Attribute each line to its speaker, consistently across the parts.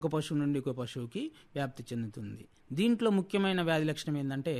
Speaker 1: ఒక పశువు నుండి ఒక పశువుకి వ్యాప్తి చెందుతుంది దీంట్లో ముఖ్యమైన వ్యాధి లక్షణం ఏంటంటే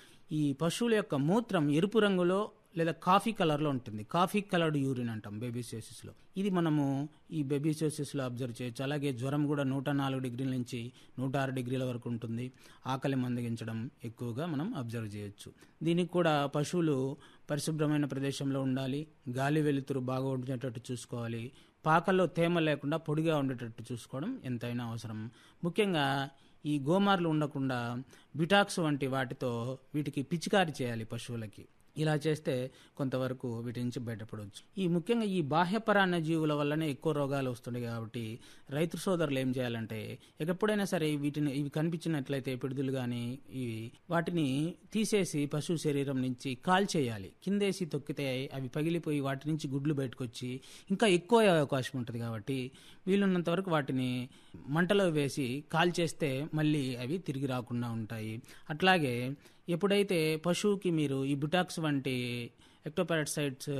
Speaker 1: ఈ పశువుల యొక్క మూత్రం ఎరుపు రంగులో లేదా కాఫీ కలర్లో ఉంటుంది కాఫీ కలర్డ్ యూరిన్ అంటాం బేబీసోసిస్లో ఇది మనము ఈ బేబీసోసిస్లో అబ్జర్వ్ చేయొచ్చు అలాగే జ్వరం కూడా నూట నాలుగు డిగ్రీల నుంచి నూట ఆరు డిగ్రీల వరకు ఉంటుంది ఆకలి మందగించడం ఎక్కువగా మనం అబ్జర్వ్ చేయొచ్చు దీనికి కూడా పశువులు పరిశుభ్రమైన ప్రదేశంలో ఉండాలి గాలి వెలుతురు బాగా ఉండేటట్టు చూసుకోవాలి పాకల్లో తేమ లేకుండా పొడిగా ఉండేటట్టు చూసుకోవడం ఎంతైనా అవసరం ముఖ్యంగా ఈ గోమార్లు ఉండకుండా బిటాక్స్ వంటి వాటితో వీటికి పిచికారి చేయాలి పశువులకి ఇలా చేస్తే కొంతవరకు వీటి నుంచి బయటపడవచ్చు ఈ ముఖ్యంగా ఈ బాహ్యపరాన్న జీవుల వల్లనే ఎక్కువ రోగాలు వస్తున్నాయి కాబట్టి రైతు సోదరులు ఏం చేయాలంటే ఎప్పుడైనా సరే వీటిని ఇవి కనిపించినట్లయితే పిడుదలు కానీ ఇవి వాటిని తీసేసి పశువు శరీరం నుంచి కాల్చేయాలి కిందేసి తొక్కితే అవి పగిలిపోయి వాటి నుంచి గుడ్లు బయటకు వచ్చి ఇంకా ఎక్కువ అయ్యే అవకాశం ఉంటుంది కాబట్టి వీలున్నంత వరకు వాటిని మంటలో వేసి కాల్చేస్తే మళ్ళీ అవి తిరిగి రాకుండా ఉంటాయి అట్లాగే ఎప్పుడైతే పశువుకి మీరు ఈ బుటాక్స్ వంటి ఎక్టోపారాసైడ్స్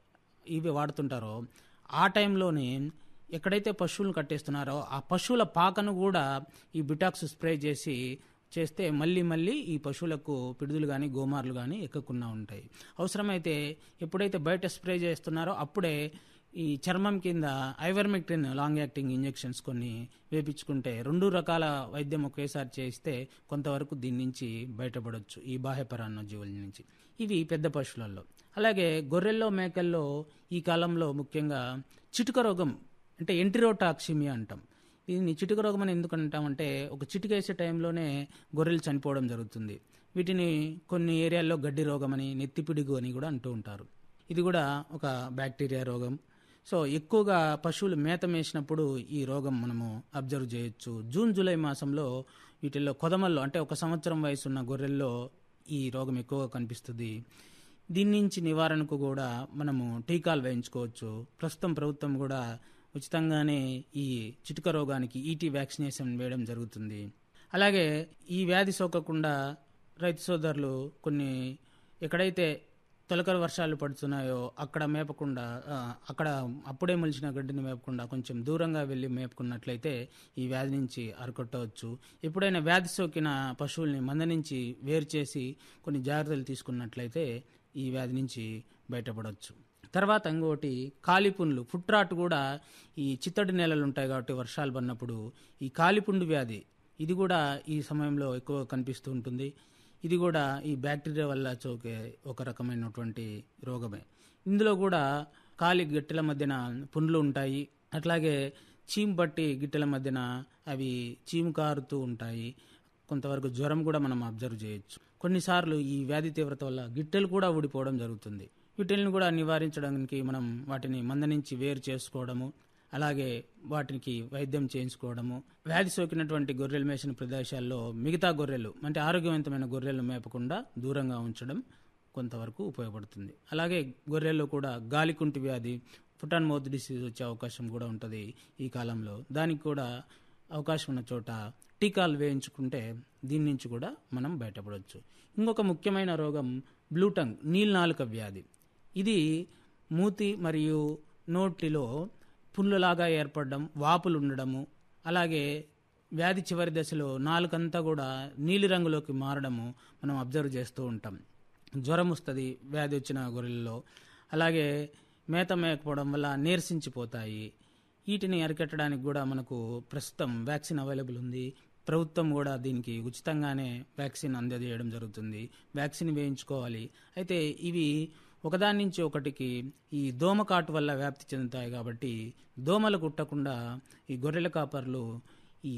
Speaker 1: ఇవి వాడుతుంటారో ఆ టైంలోనే ఎక్కడైతే పశువులను కట్టేస్తున్నారో ఆ పశువుల పాకను కూడా ఈ బిటాక్స్ స్ప్రే చేసి చేస్తే మళ్ళీ మళ్ళీ ఈ పశువులకు పిడుదలు కానీ గోమార్లు కానీ ఎక్కకుండా ఉంటాయి అవసరమైతే ఎప్పుడైతే బయట స్ప్రే చేస్తున్నారో అప్పుడే ఈ చర్మం కింద ఐవర్మెక్టిన్ లాంగ్ యాక్టింగ్ ఇంజెక్షన్స్ కొన్ని వేపించుకుంటే రెండు రకాల వైద్యం ఒకేసారి చేస్తే కొంతవరకు దీని నుంచి బయటపడవచ్చు ఈ బాహ్యపరాన్న జీవుల నుంచి ఇవి పెద్ద పశువులలో అలాగే గొర్రెల్లో మేకల్లో ఈ కాలంలో ముఖ్యంగా చిటుక రోగం అంటే ఎంటిరోటాక్సిమియా అంటాం దీన్ని చిటుక రోగం అని ఎందుకు అంటామంటే ఒక చిటుకేసే టైంలోనే గొర్రెలు చనిపోవడం జరుగుతుంది వీటిని కొన్ని ఏరియాల్లో గడ్డి రోగం అని నెత్తిపిడుగు అని కూడా అంటూ ఉంటారు ఇది కూడా ఒక బ్యాక్టీరియా రోగం సో ఎక్కువగా పశువులు మేత మేసినప్పుడు ఈ రోగం మనము అబ్జర్వ్ చేయొచ్చు జూన్ జూలై మాసంలో వీటిల్లో కొదమల్లో అంటే ఒక సంవత్సరం వయసు ఉన్న గొర్రెల్లో ఈ రోగం ఎక్కువగా కనిపిస్తుంది దీని నుంచి నివారణకు కూడా మనము టీకాలు వేయించుకోవచ్చు ప్రస్తుతం ప్రభుత్వం కూడా ఉచితంగానే ఈ చిటుక రోగానికి ఈటీ వ్యాక్సినేషన్ వేయడం జరుగుతుంది అలాగే ఈ వ్యాధి సోకకుండా రైతు సోదరులు కొన్ని ఎక్కడైతే తొలకరి వర్షాలు పడుతున్నాయో అక్కడ మేపకుండా ఆ, అక్కడ అప్పుడే మొలిచిన గడ్డిని మేపకుండా కొంచెం దూరంగా వెళ్ళి మేపుకున్నట్లయితే ఈ వ్యాధి నుంచి అరికొట్టవచ్చు ఎప్పుడైనా వ్యాధి సోకిన పశువుల్ని మంద నుంచి వేరు చేసి కొన్ని జాగ్రత్తలు తీసుకున్నట్లయితే ఈ వ్యాధి నుంచి బయటపడవచ్చు తర్వాత ఇంకోటి కాలిపుండ్లు ఫుట్రాట్ కూడా ఈ చిత్తడి నేలలు ఉంటాయి కాబట్టి వర్షాలు పడినప్పుడు ఈ కాలిపుండు వ్యాధి ఇది కూడా ఈ సమయంలో ఎక్కువ కనిపిస్తూ ఉంటుంది ఇది కూడా ఈ బ్యాక్టీరియా వల్ల చోకే ఒక రకమైనటువంటి రోగమే ఇందులో కూడా కాలి గిట్టెల మధ్యన పుండ్లు ఉంటాయి అట్లాగే చీము పట్టి గిట్టెల మధ్యన అవి చీము కారుతూ ఉంటాయి కొంతవరకు జ్వరం కూడా మనం అబ్జర్వ్ చేయొచ్చు కొన్నిసార్లు ఈ వ్యాధి తీవ్రత వల్ల గిట్టెలు కూడా ఊడిపోవడం జరుగుతుంది వీటిని కూడా నివారించడానికి మనం వాటిని మంద నుంచి వేరు చేసుకోవడము అలాగే వాటికి వైద్యం చేయించుకోవడము వ్యాధి సోకినటువంటి గొర్రెలు మేసిన ప్రదేశాల్లో మిగతా గొర్రెలు అంటే ఆరోగ్యవంతమైన గొర్రెలు మేపకుండా దూరంగా ఉంచడం కొంతవరకు ఉపయోగపడుతుంది అలాగే గొర్రెల్లో కూడా గాలికుంటి వ్యాధి ఫుట్ అండ్ మౌత్ డిసీజ్ వచ్చే అవకాశం కూడా ఉంటుంది ఈ కాలంలో దానికి కూడా అవకాశం ఉన్న చోట టీకాలు వేయించుకుంటే దీని నుంచి కూడా మనం బయటపడవచ్చు ఇంకొక ముఖ్యమైన రోగం బ్లూటంగ్ నీల్నాలుక వ్యాధి ఇది మూతి మరియు నోటిలో పుండ్లులాగా ఏర్పడడం వాపులు ఉండడము అలాగే వ్యాధి చివరి దశలో నాలుకంతా కూడా నీలి రంగులోకి మారడము మనం అబ్జర్వ్ చేస్తూ ఉంటాం జ్వరం వస్తుంది వ్యాధి వచ్చిన గొర్రెల్లో అలాగే మేత మేకపోవడం వల్ల నీరసించిపోతాయి వీటిని అరికట్టడానికి కూడా మనకు ప్రస్తుతం వ్యాక్సిన్ అవైలబుల్ ఉంది ప్రభుత్వం కూడా దీనికి ఉచితంగానే వ్యాక్సిన్ అందజేయడం జరుగుతుంది వ్యాక్సిన్ వేయించుకోవాలి అయితే ఇవి ఒకదాని నుంచి ఒకటికి ఈ దోమకాటు వల్ల వ్యాప్తి చెందుతాయి కాబట్టి దోమలు కుట్టకుండా ఈ గొర్రెల కాపర్లు ఈ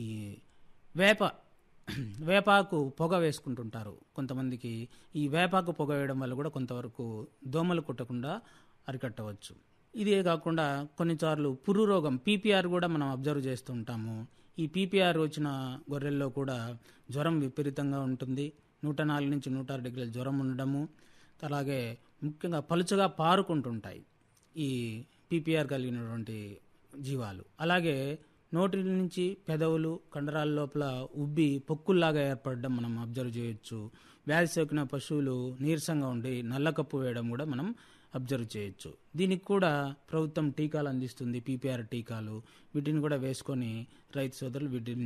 Speaker 1: వేప వేపాకు పొగ వేసుకుంటుంటారు కొంతమందికి ఈ వేపాకు పొగ వేయడం వల్ల కూడా కొంతవరకు దోమలు కుట్టకుండా అరికట్టవచ్చు ఇదే కాకుండా కొన్నిసార్లు పురు రోగం పీపీఆర్ కూడా మనం అబ్జర్వ్ చేస్తూ ఉంటాము ఈ పీపీఆర్ వచ్చిన గొర్రెల్లో కూడా జ్వరం విపరీతంగా ఉంటుంది నూట నాలుగు నుంచి నూట ఆరు డిగ్రీల జ్వరం ఉండడము అలాగే ముఖ్యంగా పలుచగా పారుకుంటుంటాయి ఈ పీపీఆర్ కలిగినటువంటి జీవాలు అలాగే నోటి నుంచి పెదవులు కండరాల లోపల ఉబ్బి పొక్కుల్లాగా ఏర్పడడం మనం అబ్జర్వ్ చేయొచ్చు వ్యాధి సోకిన పశువులు నీరసంగా ఉండి నల్లకప్పు వేయడం కూడా మనం అబ్జర్వ్ చేయొచ్చు దీనికి కూడా ప్రభుత్వం టీకాలు అందిస్తుంది పీపీఆర్ టీకాలు వీటిని కూడా వేసుకొని రైతు సోదరులు వీటిని